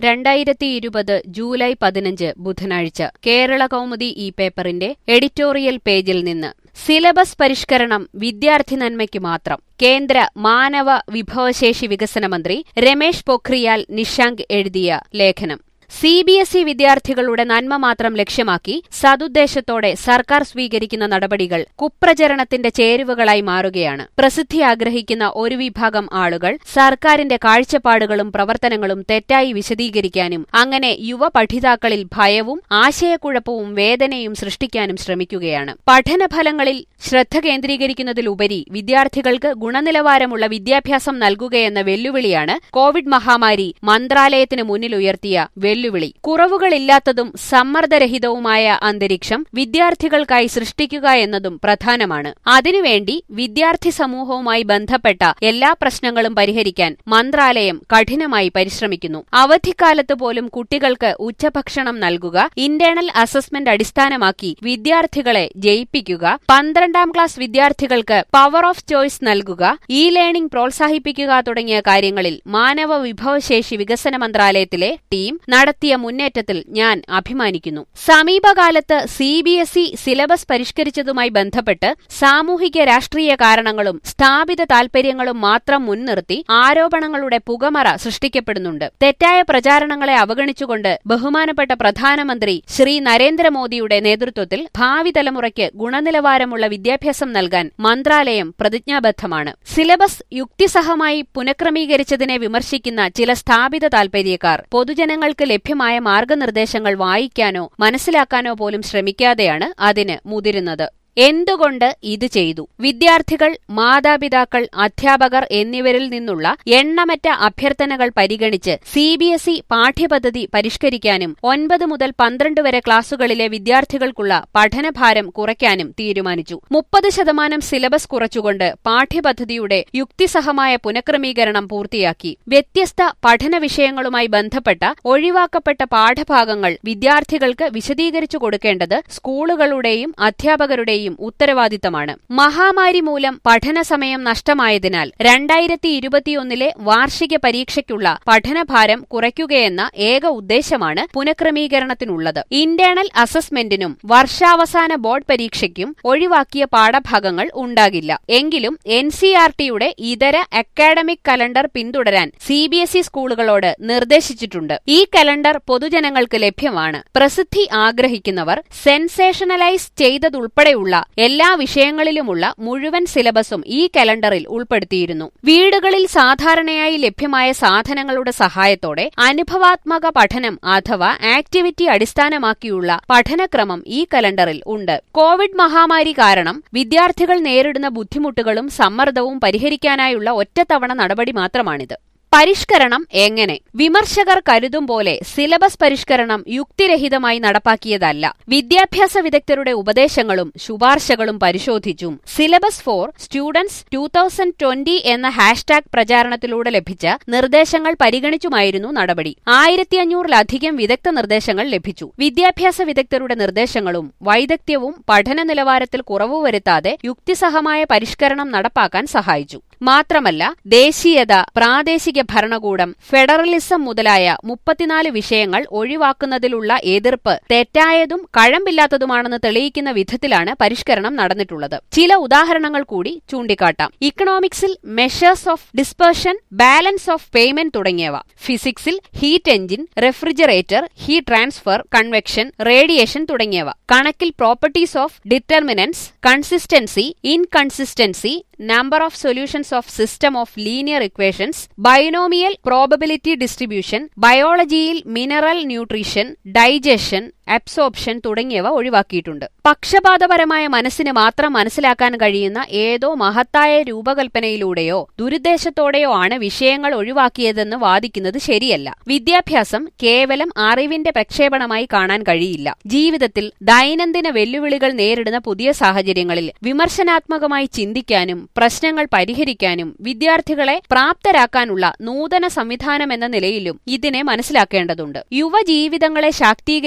രണ്ടായിരത്തി ഇരുപത് ജൂലൈ പതിനഞ്ച് ബുധനാഴ്ച കേരള കൗമുദി ഈ പേപ്പറിന്റെ എഡിറ്റോറിയൽ പേജിൽ നിന്ന് സിലബസ് പരിഷ്കരണം വിദ്യാർത്ഥി നന്മയ്ക്ക് മാത്രം കേന്ദ്ര മാനവ വിഭവശേഷി വികസന മന്ത്രി രമേഷ് പൊഖ്രിയാൽ നിഷാങ്ക് എഴുതിയ ലേഖനം സി ബി എസ് ഇ വിദ്യാർത്ഥികളുടെ നന്മ മാത്രം ലക്ഷ്യമാക്കി സതുദ്ദേശത്തോടെ സർക്കാർ സ്വീകരിക്കുന്ന നടപടികൾ കുപ്രചരണത്തിന്റെ ചേരുവകളായി മാറുകയാണ് പ്രസിദ്ധി ആഗ്രഹിക്കുന്ന ഒരു വിഭാഗം ആളുകൾ സർക്കാരിന്റെ കാഴ്ചപ്പാടുകളും പ്രവർത്തനങ്ങളും തെറ്റായി വിശദീകരിക്കാനും അങ്ങനെ യുവ പഠിതാക്കളിൽ ഭയവും ആശയക്കുഴപ്പവും വേദനയും സൃഷ്ടിക്കാനും ശ്രമിക്കുകയാണ് പഠനഫലങ്ങളിൽ ശ്രദ്ധ കേന്ദ്രീകരിക്കുന്നതിലുപരി വിദ്യാർത്ഥികൾക്ക് ഗുണനിലവാരമുള്ള വിദ്യാഭ്യാസം നൽകുകയെന്ന വെല്ലുവിളിയാണ് കോവിഡ് മഹാമാരി മന്ത്രാലയത്തിന് മുന്നിലുയർത്തിയ വെല്ലുവിളി കുറവുകളില്ലാത്തതും സമ്മർദ്ദരഹിതവുമായ അന്തരീക്ഷം വിദ്യാർത്ഥികൾക്കായി സൃഷ്ടിക്കുക എന്നതും പ്രധാനമാണ് അതിനുവേണ്ടി വിദ്യാർത്ഥി സമൂഹവുമായി ബന്ധപ്പെട്ട എല്ലാ പ്രശ്നങ്ങളും പരിഹരിക്കാൻ മന്ത്രാലയം കഠിനമായി പരിശ്രമിക്കുന്നു അവധിക്കാലത്ത് പോലും കുട്ടികൾക്ക് ഉച്ചഭക്ഷണം നൽകുക ഇന്റേണൽ അസസ്മെന്റ് അടിസ്ഥാനമാക്കി വിദ്യാർത്ഥികളെ ജയിപ്പിക്കുക പന്ത്രണ്ടാം ക്ലാസ് വിദ്യാർത്ഥികൾക്ക് പവർ ഓഫ് ചോയ്സ് നൽകുക ഇ ലേണിംഗ് പ്രോത്സാഹിപ്പിക്കുക തുടങ്ങിയ കാര്യങ്ങളിൽ മാനവ വിഭവശേഷി വികസന മന്ത്രാലയത്തിലെ ടീം നടത്തിയ മുന്നേറ്റത്തിൽ ഞാൻ അഭിമാനിക്കുന്നു സമീപകാലത്ത് C B S E syllabus പരിഷ്കരിച്ചതുമായി ബന്ധപ്പെട്ട് സാമൂഹിക രാഷ്ട്രീയ കാരണങ്ങളും സ്ഥാപിത താൽപര്യങ്ങളും മാത്രം മുൻനിർത്തി ആരോപണങ്ങളുടെ പുകമറ സൃഷ്ടിക്കപ്പെടുന്നുണ്ട് തെറ്റായ പ്രചാരണങ്ങളെ അവഗണിച്ചുകൊണ്ട് ബഹുമാനപ്പെട്ട പ്രധാനമന്ത്രി ശ്രീ നരേന്ദ്രമോദിയുടെ നേതൃത്വത്തിൽ ഭാവി തലമുറയ്ക്ക് ഗുണനിലവാരമുള്ള വിദ്യാഭ്യാസം നൽകാൻ മന്ത്രാലയം പ്രതിജ്ഞാബദ്ധമാണ് സിലബസ് യുക്തിസഹമായി പുനഃക്രമീകരിച്ചതിനെ വിമർശിക്കുന്ന ചില സ്ഥാപിത താൽപര്യക്കാർ പൊതുജനങ്ങൾക്ക് ലഭ്യമായ മാർഗനിർദ്ദേശങ്ങൾ വായിക്കാനോ മനസ്സിലാക്കാനോ പോലും ശ്രമിക്കാതെയാണ് അതിന് മുതിരുന്നത് എന്തുകൊണ്ട് ഇത് ചെയ്തു വിദ്യാർത്ഥികൾ മാതാപിതാക്കൾ അധ്യാപകർ എന്നിവരിൽ നിന്നുള്ള എണ്ണമറ്റ അഭ്യർത്ഥനകൾ പരിഗണിച്ച് സി ബി എസ് ഇ പാഠ്യപദ്ധതി പരിഷ്കരിക്കാനും ഒൻപത് മുതൽ പന്ത്രണ്ട് വരെ ക്ലാസുകളിലെ വിദ്യാർത്ഥികൾക്കുള്ള പഠനഭാരം കുറയ്ക്കാനും തീരുമാനിച്ചു മുപ്പത് ശതമാനം സിലബസ് കുറച്ചുകൊണ്ട് പാഠ്യപദ്ധതിയുടെ യുക്തിസഹമായ പുനഃക്രമീകരണം പൂർത്തിയാക്കി വ്യത്യസ്ത പഠന വിഷയങ്ങളുമായി ബന്ധപ്പെട്ട ഒഴിവാക്കപ്പെട്ട പാഠഭാഗങ്ങൾ വിദ്യാർത്ഥികൾക്ക് വിശദീകരിച്ചു കൊടുക്കേണ്ടത് സ്കൂളുകളുടെയും അധ്യാപകരുടെയും യും ഉത്തരവാദിത്തമാണ് മഹാമാരി മൂലം പഠന സമയം നഷ്ടമായതിനാൽ രണ്ടായിരത്തി ഇരുപത്തിയൊന്നിലെ വാർഷിക പരീക്ഷയ്ക്കുള്ള പഠനഭാരം കുറയ്ക്കുകയെന്ന ഏക ഉദ്ദേശമാണ് പുനഃക്രമീകരണത്തിനുള്ളത് ഇന്റേണൽ അസസ്മെന്റിനും വർഷാവസാന ബോർഡ് പരീക്ഷയ്ക്കും ഒഴിവാക്കിയ പാഠഭാഗങ്ങൾ ഉണ്ടാകില്ല എങ്കിലും എൻ സി ആർ ടിയുടെ ഇതര അക്കാഡമിക് കലണ്ടർ പിന്തുടരാൻ സി ബി എസ് ഇ സ്കൂളുകളോട് നിർദ്ദേശിച്ചിട്ടുണ്ട് ഈ കലണ്ടർ പൊതുജനങ്ങൾക്ക് ലഭ്യമാണ് പ്രസിദ്ധി ആഗ്രഹിക്കുന്നവർ സെൻസേഷനലൈസ് ചെയ്തതുൾപ്പെടെയുള്ള എല്ലാ വിഷയങ്ങളിലുമുള്ള മുഴുവൻ സിലബസും ഈ കലണ്ടറിൽ ഉൾപ്പെടുത്തിയിരുന്നു വീടുകളിൽ സാധാരണയായി ലഭ്യമായ സാധനങ്ങളുടെ സഹായത്തോടെ അനുഭവാത്മക പഠനം അഥവാ ആക്ടിവിറ്റി അടിസ്ഥാനമാക്കിയുള്ള പഠനക്രമം ഈ കലണ്ടറിൽ ഉണ്ട് കോവിഡ് മഹാമാരി കാരണം വിദ്യാർത്ഥികൾ നേരിടുന്ന ബുദ്ധിമുട്ടുകളും സമ്മർദ്ദവും പരിഹരിക്കാനായുള്ള ഒറ്റത്തവണ നടപടി മാത്രമാണിത് പരിഷ്കരണം എങ്ങനെ വിമർശകർ കരുതും പോലെ സിലബസ് പരിഷ്കരണം യുക്തിരഹിതമായി നടപ്പാക്കിയതല്ല വിദ്യാഭ്യാസ വിദഗ്ധരുടെ ഉപദേശങ്ങളും ശുപാർശകളും പരിശോധിച്ചും syllabus for students two thousand twenty എന്ന ഹാഷ്ടാഗ് പ്രചാരണത്തിലൂടെ ലഭിച്ച നിർദ്ദേശങ്ങൾ പരിഗണിച്ചുമായിരുന്നു നടപടി ആയിരത്തി അഞ്ഞൂറിലധികം വിദഗ്ധ നിർദ്ദേശങ്ങൾ ലഭിച്ചു വിദ്യാഭ്യാസ വിദഗ്ധരുടെ നിർദ്ദേശങ്ങളും വൈദഗ്ധ്യവും പഠന നിലവാരത്തിൽ കുറവ് വരുത്താതെ യുക്തിസഹമായ പരിഷ്കരണം നടപ്പാക്കാൻ സഹായിച്ചു മാത്രമല്ല ദേശീയത പ്രാദേശിക ഭരണകൂടം ഫെഡറലിസം മുതലായ മുപ്പത്തിനാല് വിഷയങ്ങൾ ഒഴിവാക്കുന്നതിലുള്ള എതിർപ്പ് തെറ്റായതും കഴമ്പില്ലാത്തതുമാണെന്ന് തെളിയിക്കുന്ന വിധത്തിലാണ് പരിഷ്കരണം നടന്നിട്ടുള്ളത് ചില ഉദാഹരണങ്ങൾ കൂടി ചൂണ്ടിക്കാട്ടാം ഇക്കണോമിക്സിൽ measures of dispersion balance of payment തുടങ്ങിയവ ഫിസിക്സിൽ heat engine refrigerator heat transfer convection radiation തുടങ്ങിയവ കണക്കിൽ properties of determinants consistency inconsistency number of solutions of system of linear equations, binomial probability distribution, ബയോളജിയിൽ മിനറൽ ന്യൂട്രീഷൻ ഡൈജഷൻ അബ്സോർപ്ഷൻ തുടങ്ങിയവ ഒഴിവാക്കിയിട്ടുണ്ട് പക്ഷപാതപരമായ മനസ്സിന് മാത്രം മനസ്സിലാക്കാൻ കഴിയുന്ന ഏതോ മഹത്തായ രൂപകൽപ്പനയിലൂടെയോ ദുരുദ്ദേശത്തോടെയോ ആണ് വിഷയങ്ങൾ ഒഴിവാക്കിയതെന്ന് വാദിക്കുന്നത് ശരിയല്ല വിദ്യാഭ്യാസം കേവലം അറിവിന്റെ പ്രക്ഷേപണമായി കാണാൻ കഴിയില്ല ജീവിതത്തിൽ ദൈനംദിന വെല്ലുവിളികൾ നേരിടുന്ന പുതിയ സാഹചര്യങ്ങളിൽ വിമർശനാത്മകമായി ചിന്തിക്കാനും പ്രശ്നങ്ങൾ പരിഹരിക്കാനും വിദ്യാർത്ഥികളെ പ്രാപ്തരാക്കാനുള്ള നൂതന സംവിധാനം എന്ന നിലയിലും ഇതിനെ മനസ്സിലാക്കേണ്ടതുണ്ട് യുവജീവിതങ്ങളെ ശാക്തീകരിക്കുന്ന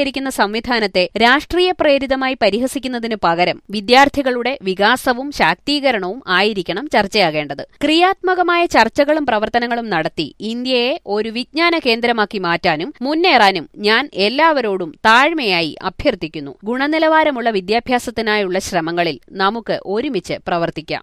സംവിധാനത്തെ രാഷ്ട്രീയ പ്രേരിതമായി പരിഹസിക്കുന്നതിനു പകരം വിദ്യാർത്ഥികളുടെ വികാസവും ശാക്തീകരണവും ആയിരിക്കണം ചർച്ചയാകേണ്ടത് ക്രിയാത്മകമായ ചർച്ചകളും പ്രവർത്തനങ്ങളും നടത്തി ഇന്ത്യയെ ഒരു വിജ്ഞാന കേന്ദ്രമാക്കി മാറ്റാനും മുന്നേറാനും ഞാൻ എല്ലാവരോടും താഴ്മയായി അഭ്യർത്ഥിക്കുന്നു ഗുണനിലവാരമുള്ള വിദ്യാഭ്യാസത്തിനായുള്ള ശ്രമങ്ങളിൽ നമുക്ക് ഒരുമിച്ച് പ്രവർത്തിക്കാം